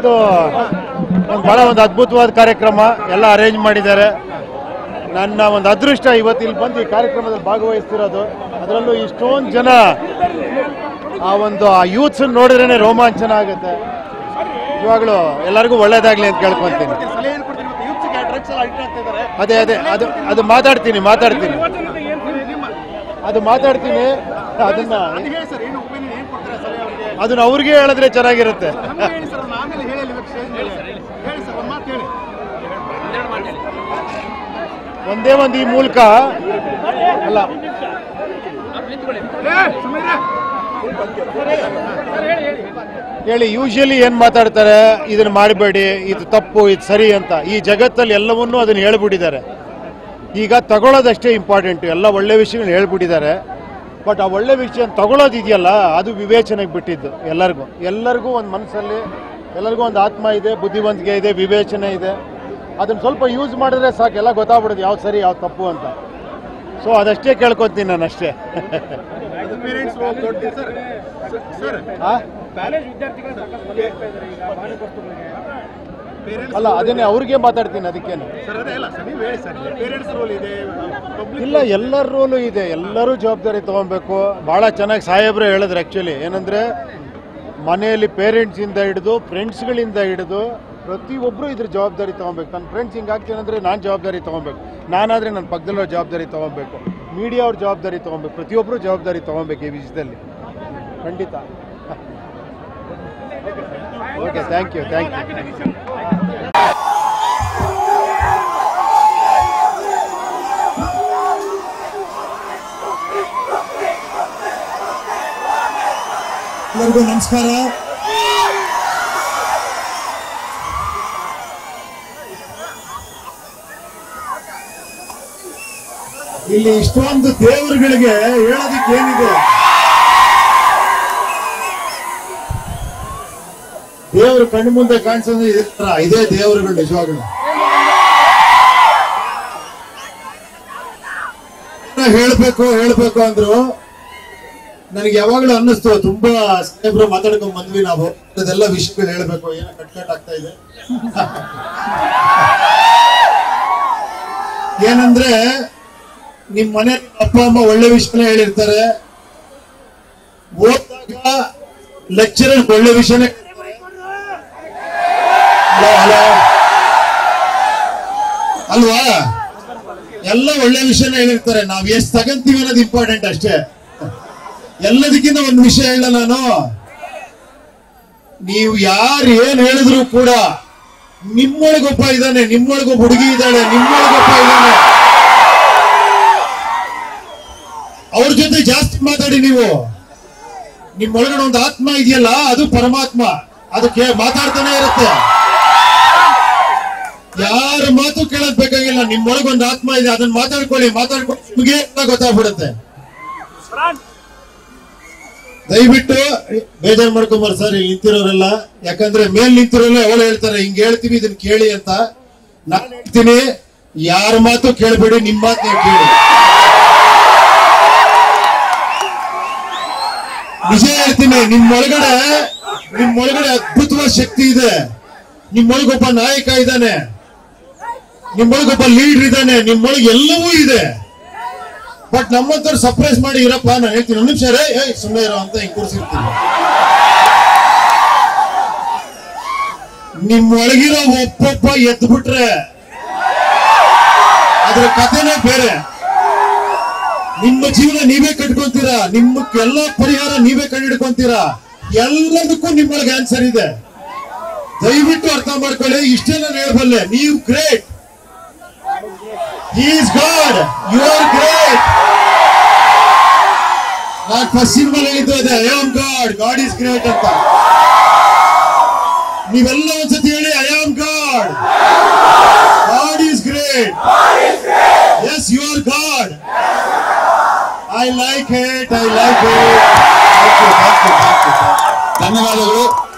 ಇದು ಒಂದು ಬಹಳ ಒಂದು ಅದ್ಭುತವಾದ ಕಾರ್ಯಕ್ರಮ ಎಲ್ಲ ಅರೇಂಜ್ ಮಾಡಿದ್ದಾರೆ ನನ್ನ ಒಂದು ಅದೃಷ್ಟ ಇವತ್ತು ಇಲ್ಲಿ ಬಂದು ಈ ಕಾರ್ಯಕ್ರಮದಲ್ಲಿ ಭಾಗವಹಿಸ್ತಿರೋದು ಅದರಲ್ಲೂ ಇಷ್ಟೊಂದು ಜನ ಆ ಒಂದು ಆ ಯೂತ್ಸ್ ನೋಡಿದ್ರೇನೆ ರೋಮಾಂಚನ ಆಗುತ್ತೆ ನಿಜವಾಗ್ಲೂ ಎಲ್ಲರಿಗೂ ಒಳ್ಳೇದಾಗ್ಲಿ ಅಂತ ಕೇಳ್ಕೊಂತೀನಿ ಅದೇ ಅದೇ ಅದು ಅದು ಮಾತಾಡ್ತೀನಿ ಮಾತಾಡ್ತೀನಿ ಅದು ಮಾತಾಡ್ತೀನಿ ಅದನ್ನ ಅದನ್ನ ಅವ್ರಿಗೆ ಹೇಳಿದ್ರೆ ಚೆನ್ನಾಗಿರುತ್ತೆ ಒಂದೇ ಒಂದು ಈ ಮೂಲಕ ಅಲ್ಲ ಹೇಳಿ ಯೂಶಲಿ ಏನ್ ಮಾತಾಡ್ತಾರೆ ಇದನ್ನ ಮಾಡಬೇಡಿ ಇದು ತಪ್ಪು ಇದು ಸರಿ ಅಂತ ಈ ಜಗತ್ತಲ್ಲಿ ಎಲ್ಲವನ್ನೂ ಅದನ್ನ ಹೇಳ್ಬಿಟ್ಟಿದ್ದಾರೆ ಈಗ ತಗೊಳ್ಳೋದಷ್ಟೇ ಇಂಪಾರ್ಟೆಂಟ್ ಎಲ್ಲ ಒಳ್ಳೆ ವಿಷಯಗಳು ಹೇಳ್ಬಿಟ್ಟಿದ್ದಾರೆ ಬಟ್ ಆ ಒಳ್ಳೆ ವಿಷಯ ತಗೊಳ್ಳೋದು ಇದೆಯಲ್ಲ ಅದು ವಿವೇಚನೆಗೆ ಬಿಟ್ಟಿದ್ದು ಎಲ್ಲರಿಗೂ ಎಲ್ಲರಿಗೂ ಒಂದು ಮನಸ್ಸಲ್ಲಿ ಎಲ್ಲರಿಗೂ ಒಂದು ಆತ್ಮ ಇದೆ ಬುದ್ಧಿವಂತಿಕೆ ಇದೆ ವಿವೇಚನೆ ಇದೆ ಅದನ್ನ ಸ್ವಲ್ಪ ಯೂಸ್ ಮಾಡಿದ್ರೆ ಸಾಕು ಎಲ್ಲ ಗೊತ್ತಾಗ್ಬಿಡುತ್ತೆ ಯಾವ್ದು ಸರಿ ಯಾವ್ದು ತಪ್ಪು ಅಂತ ಸೊ ಅದಷ್ಟೇ ಕೇಳ್ಕೊತೀನಿ ನಾನು ಅಷ್ಟೇ ಆ? ಅಲ್ಲ ಅದನ್ನೇ ಅವ್ರಿಗೆ ಮಾತಾಡ್ತೀನಿ ಅದಕ್ಕೇನೆ ಇಲ್ಲ ಎಲ್ಲರ ರೋಲು ಇದೆ ಎಲ್ಲರೂ ಜವಾಬ್ದಾರಿ ತಗೊಬೇಕು ಬಹಳ ಚೆನ್ನಾಗಿ ಸಾಹೇಬ್ರು ಹೇಳಿದ್ರು ಆ್ಯಕ್ಚುಲಿ ಏನಂದ್ರೆ ಮನೆಯಲ್ಲಿ ಪೇರೆಂಟ್ಸಿಂದ ಹಿಡಿದು ಫ್ರೆಂಡ್ಸ್ಗಳಿಂದ ಹಿಡಿದು ಪ್ರತಿಯೊಬ್ಬರು ಇದ್ರ ಜವಾಬ್ದಾರಿ ತಗೊಬೇಕು ನನ್ನ ಫ್ರೆಂಡ್ಸ್ ಹಿಂಗಾಗ್ತೀನಿ ಅಂದರೆ ನಾನು ಜವಾಬ್ದಾರಿ ತಗೊಬೇಕು ನಾನಾದರೆ ನನ್ನ ಪಕ್ಕದಲ್ಲಿರೋ ಜವಾಬ್ದಾರಿ ತಗೊಬೇಕು ಮೀಡಿಯಾ ಅವ್ರ ಜವಾಬ್ದಾರಿ ತಗೊಬೇಕು ಪ್ರತಿಯೊಬ್ಬರು ಜವಾಬ್ದಾರಿ ತಗೊಬೇಕು ಈ ವಿಷಯದಲ್ಲಿ ಖಂಡಿತ okay thank you thank you ಎಲ್ಲರಿಗೂ ನಮಸ್ಕಾರ ಇಲ್ಲಿ ಇಷ್ಟೊಂದು ದೇವರುಗಳಿಗೆ ಹೇಳೋದಕ್ಕೆ ಏನಿದೆ ದೇವರು ಕಣ್ಣು ಮುಂದೆ ಕಾಣಿಸೋದು ಇದೇ ತರ ಇದೇ ದೇವರುಗಳು ನಿಜವಾಗ್ಲು ಹೇಳ್ಬೇಕು ಹೇಳ್ಬೇಕು ಅಂದ್ರು ನನಗೆ ಯಾವಾಗಲೂ ಅನ್ನಿಸ್ತು ತುಂಬಾ ಸಾಹೇಬ್ರು ಮಾತಾಡ್ಕೊಂಡ್ ಬಂದ್ವಿ ನಾವು ಅದೆಲ್ಲ ವಿಷಯಗಳು ಹೇಳ್ಬೇಕು ಏನೋ ಕಟ್ ಕಟ್ ಆಗ್ತಾ ಇದೆ ಏನಂದ್ರೆ ನಿಮ್ ಮನೆ ಅಪ್ಪ ಅಮ್ಮ ಒಳ್ಳೆ ವಿಷಯನೇ ಹೇಳಿರ್ತಾರೆ ಓದಿದಾಗ ಲೆಕ್ಚರರ್ ಒಳ್ಳೆ ವಿಷಯನೇ ಹಲೋ ಹಲೋ ಅಲ್ವಾ ಎಲ್ಲ ಒಳ್ಳೆ ವಿಷಯನೇ ಹೇಳಿರ್ತಾರೆ ನಾವ್ ಎಷ್ಟ್ ತಗಂತೀವಿ ಅನ್ನೋದು ಇಂಪಾರ್ಟೆಂಟ್ ಅಷ್ಟೇ ಎಲ್ಲದಕ್ಕಿಂತ ಒಂದು ವಿಷಯ ಹೇಳ ನಾನು ನೀವು ಯಾರು ಏನ್ ಹೇಳಿದ್ರು ಕೂಡ ನಿಮ್ಮೊಳಗೊಬ್ಬ ಇದ್ದಾನೆ ನಿಮ್ಮೊಳಗೊಬ್ಬ ಹುಡುಗಿ ಇದ್ದಾಳೆ ನಿಮ್ಮೊಳಗೊಬ್ಬ ಇದ್ದಾನೆ ಅವ್ರ ಜೊತೆ ಜಾಸ್ತಿ ಮಾತಾಡಿ ನೀವು ನಿಮ್ಮೊಳಗಡೆ ಒಂದು ಆತ್ಮ ಇದೆಯಲ್ಲ ಅದು ಪರಮಾತ್ಮ ಅದಕ್ಕೆ ಮಾತಾಡ್ತಾನೆ ಇರುತ್ತೆ ಯಾರ ಮಾತು ಕೇಳೋದ್ ಬೇಕಾಗಿಲ್ಲ ನಿಮ್ಮೊಳಗೆ ಒಂದು ಆತ್ಮ ಇದೆ ಅದನ್ನ ಮಾತಾಡ್ಕೊಳ್ಳಿ ಮಾತಾಡ್ಕೊಂಡು ನಿಮಗೆ ಎಲ್ಲ ಗೊತ್ತಾಗ್ಬಿಡುತ್ತೆ ದಯವಿಟ್ಟು ಬೇಜಾರ್ ಮಾಡ್ಕೊಂಬಾರ ಸರ್ ಇಲ್ಲಿ ನಿಂತಿರೋರೆಲ್ಲ ಯಾಕಂದ್ರೆ ಮೇಲ್ ನಿಂತಿರೋಲ್ಲ ಅವಳು ಹೇಳ್ತಾರೆ ಹಿಂಗ್ ಹೇಳ್ತೀವಿ ಇದನ್ನ ಕೇಳಿ ಅಂತ ನಾನು ಹೇಳ್ತೀನಿ ಯಾರ ಮಾತು ಕೇಳಬೇಡಿ ನಿಮ್ಮ ಮಾತು ನೀವು ಕೇಳಿ ನಿಜ ಹೇಳ್ತೀನಿ ನಿಮ್ಮೊಳಗಡೆ ನಿಮ್ಮೊಳಗಡೆ ಅದ್ಭುತವಾದ ಶಕ್ತಿ ಇದೆ ನಿಮ್ಮೊಳಗೊಬ್ಬ ನಾಯಕ ಇದ್ದಾನೆ ನಿಮ್ಮೊಳಗೊಬ್ಬ ಲೀಡರ್ ಇದ್ದಾನೆ ನಿಮ್ಮೊಳಗೆ ಎಲ್ಲವೂ ಇದೆ ಬಟ್ ನಮ್ಮಂತವ್ರು ಸರ್ಪ್ರೈಸ್ ಮಾಡಿ ಇರಪ್ಪ ನಾನು ಹೇಳ್ತೀನಿ ಒಂದು ನಿಮಿಷ ರೇ ಏಯ್ ಸುಮ್ಮನೆ ಇರೋ ಅಂತ ಹಿಂಗ್ ಕೂರಿಸಿರ್ತೀನಿ ನಿಮ್ಮೊಳಗಿರೋ ಒಬ್ಬೊಬ್ಬ ಎದ್ದು ಬಿಟ್ರೆ ಅದ್ರ ಕಥೆನೇ ಬೇರೆ ನಿಮ್ಮ ಜೀವನ ನೀವೇ ಕಟ್ಕೊಂತೀರಾ ನಿಮ್ಮ ಎಲ್ಲ ಪರಿಹಾರ ನೀವೇ ಕಂಡಿಡ್ಕೊಂತೀರಾ ಎಲ್ಲದಕ್ಕೂ ನಿಮ್ಮೊಳಗೆ ಆನ್ಸರ್ ಇದೆ ದಯವಿಟ್ಟು ಅರ್ಥ ಮಾಡ್ಕೊಳ್ಳಿ ಇಷ್ಟೇ ನಾನು ಹೇಳ್ಬಲ್ಲೆ ನೀವು great is god you are great ನಾನು ಫಸ್ಟ್ ಸಿನಿಮಾ ಹೇಳಿದ್ದು ಅದೇ I am god god is great ಅಂತ ನೀವೆಲ್ಲ ಒಂದ್ಸತಿ ಹೇಳಿ I am god god is great yes you are god I like it I like it ಧನ್ಯವಾದಗಳು